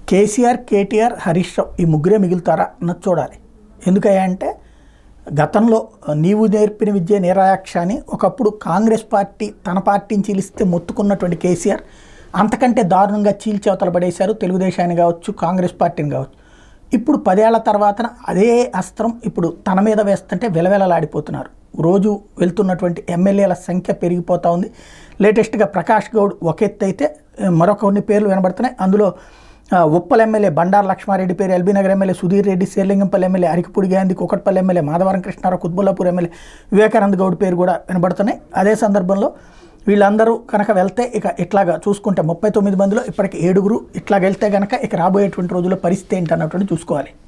కేసీఆర్ కేటీఆర్ హరీష్ రావు ఈ ముగ్గురే మిగులుతారా అన్నది చూడాలి ఎందుకయ్యా అంటే గతంలో నీవు నేర్పిన విద్య నిరాక్ష అని ఒకప్పుడు కాంగ్రెస్ పార్టీ తన పార్టీని చీలిస్తే మొత్తుకున్నటువంటి కేసీఆర్ అంతకంటే దారుణంగా చీల్చేవతలు పడేశారు తెలుగుదేశాన్ని కావచ్చు కాంగ్రెస్ పార్టీని కావచ్చు ఇప్పుడు పదేళ్ల తర్వాత అదే అస్త్రం ఇప్పుడు తన మీద వేస్తుంటే విలవిలలాడిపోతున్నారు రోజు వెళ్తున్నటువంటి ఎమ్మెల్యేల సంఖ్య పెరిగిపోతూ ఉంది లేటెస్ట్గా ప్రకాష్ గౌడ్ ఒక ఎత్తు అయితే మరొక కొన్ని పేర్లు వినబడుతున్నాయి అందులో ఆ, ఉప్పల్ ఎమ్మెల్యే బండారు లక్ష్మారెడ్డి పేరు LB Nagar MLA Sudheer Reddy Serilingampally MLA Arikepudi Gandhi Kukatpally MLA Madhavaram Krishna Rao Quthbullapur MLA Vivekanand Goud పేరు కూడా వినబడుతున్నాయి అదే సందర్భంలో వీళ్ళందరూ కనుక వెళ్తే ఇక ఇట్లాగా చూసుకుంటే ముప్పై తొమ్మిది మందిలో ఇప్పటికి ఏడుగురు ఇట్లాగ వెళ్తే కనుక ఇక రాబోయేటువంటి రోజుల్లో పరిస్థితి ఏంటి అన్నటువంటి చూసుకోవాలి